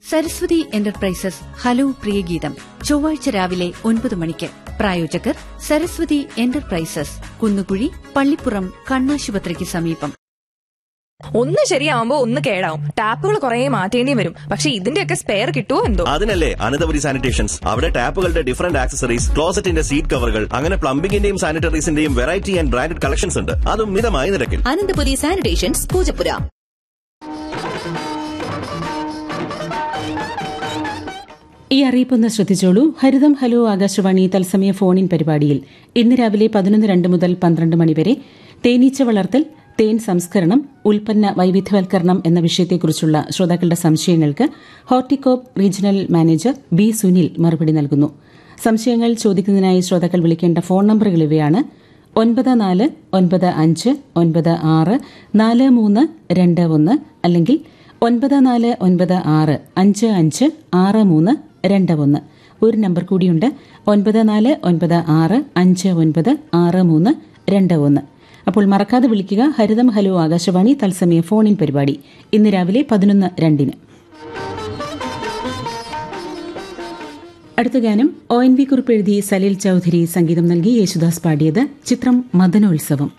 Saraswati enterprises hello പ്രിയഗീതം ചൊവ്വാഴ്ച രാവിലെ ഒൻപത് മണിക്ക് പ്രായോജകർ സരസ്വതി എന്റർപ്രൈസസ് കുന്നുകുഴി പള്ളിപ്പുറം കണ്ണാശുപത്രിക്ക് സമീപം ഒന്ന് ശരിയാവുമ്പോ ഒന്ന് കേടാവും ടാപ്പുകൾ കുറെ മാറ്റേണ്ടി വരും പക്ഷെ ഇതിന്റെയൊക്കെ സ്പെയർ കിട്ടുമോ എന്തോ അതിനല്ലേ അനന്തപുരി സാനിറ്റേഷൻസ് അവിടെ ടാപ്പുകളുടെ ഡിഫറന്റ് ആക്സസറീസ് ക്ലോസറ്റിന്റെ സീറ്റ് കവറുകൾ അങ്ങനെ പ്ലംബിംഗിന്റെയും സാനിറ്ററീസിന്റെയും വെറൈറ്റി ആൻഡ് ബ്രാൻഡഡ് കളക്ഷൻസ് ഉണ്ട് അതും മിതമായ നിരക്കിൽ അനന്തപുരി സാനിറ്റേഷൻസ് പൂജപ്പുര ഈ അറിയിപ്പൊന്ന് ശ്രദ്ധിച്ചോളൂ ഹരിതം ഹലോ ആകാശവാണി തത്സമയ ഫോണിൻ പരിപാടിയിൽ ഇന്ന് രാവിലെ പതിനൊന്ന് രണ്ട് മുതൽ പന്ത്രണ്ട് മണിവരെ തേനീച്ച വളർത്തൽ തേൻ സംസ്കരണം ഉൽപ്പന്ന വൈവിധ്യവൽക്കരണം എന്ന വിഷയത്തെക്കുറിച്ചുള്ള ശ്രോതാക്കളുടെ സംശയങ്ങൾക്ക് Horticorp regional manager B Sunil മറുപടി നൽകുന്നു സംശയങ്ങൾ ചോദിക്കുന്നതിനായി ശ്രോതാക്കൾ വിളിക്കേണ്ട ഫോൺ നമ്പറുകൾ ഇവയാണ് ഒൻപത് നാല് ഒൻപത് അഞ്ച് ഒൻപത് ആറ് നാല് മൂന്ന് രണ്ട് ഒന്ന് അല്ലെങ്കിൽ ഒൻപത് നാല് ഒൻപത് ആറ് അഞ്ച് അഞ്ച് ആറ് മൂന്ന് രണ്ട് ഒന്ന് ഒരു നമ്പർ കൂടിയുണ്ട് ഒൻപത് നാല് ഒൻപത് ആറ് അഞ്ച് ഒൻപത് ആറ് മൂന്ന് രണ്ട് ഒന്ന് അപ്പോൾ മറക്കാതെ വിളിക്കുക ഹരിതം ഹലോ ആകാശവാണി തത്സമയ ഫോണിൻ പരിപാടി ഇന്ന് രാവിലെ പതിനൊന്ന് രണ്ടിന് അടുത്ത ഗാനം ഒ എൻ വി കുറിപ്പ് എഴുതി സലീൽ ചൌധരി സംഗീതം നൽകി യേശുദാസ് പാടിയത് ചിത്രം മദനോത്സവം